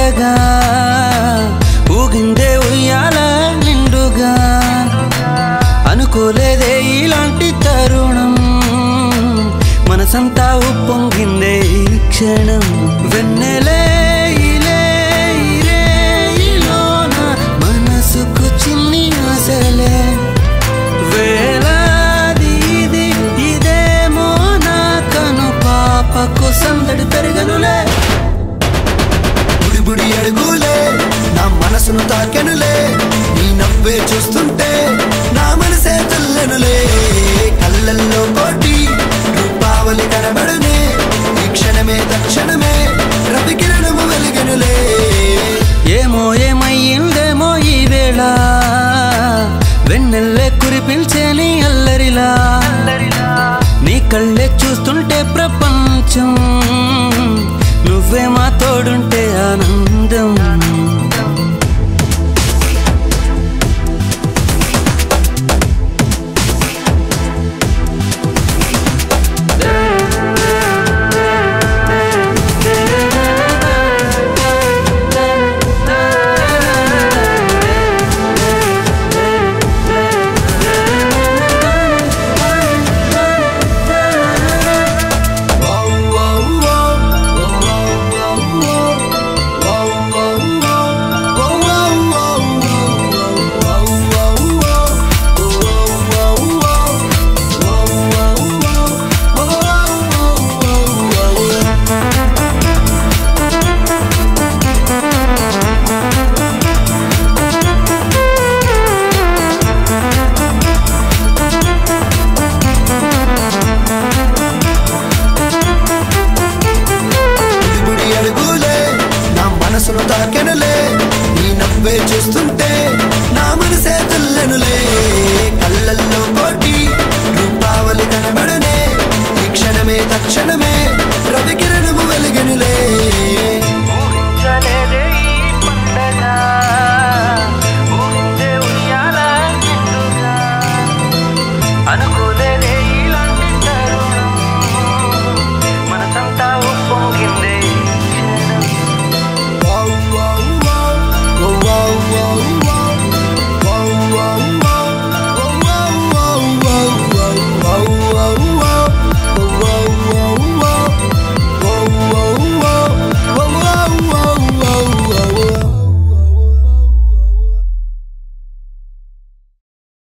ఉండగా ఊగిందే ఉయ్యాల నిండుగా అనుకోలేదే ఇలాంటి తరుణం మనసంతా ఉప్పొంగిందే ఈ క్షణం వెన్నెలే ఇలే ఇరే ఇలోన మనసుకు చిన్ని ఆశలే వేలాది ఇది ఇదేమో నా కను పాపకు సందడి పెరగనులే బుడి బుడి అడుగులే నా మనసును తాకెనులే నీ నవ్వే చూస్తుంటే నా మనసే తుల్లెనులే కళ్ళల్లో కోటి రూపావలి కనబడునే ఈ క్షణమే తక్షణమే రవి కిరణము వెలిగెనులే ఏమో ఏమయ్యిందేమో ఈ వేళ వెన్నెల్లే కురిపించేని అల్లరిలా నీ కళ్ళే చూస్తుంటే ప్రపంచం నువ్వే మా తోడుంటే ఆనందం బుడి బుడి అడుగులే నా మనసును తాకెనులే నీ నవ్వే చూస్తుంటే నా మనసే తుల్లెనులే కళ్ళల్లో కోటి రూపావలి కనబడనే ఈ క్షణమే తక్షణమే రవి కిరణము వెలిగెనులే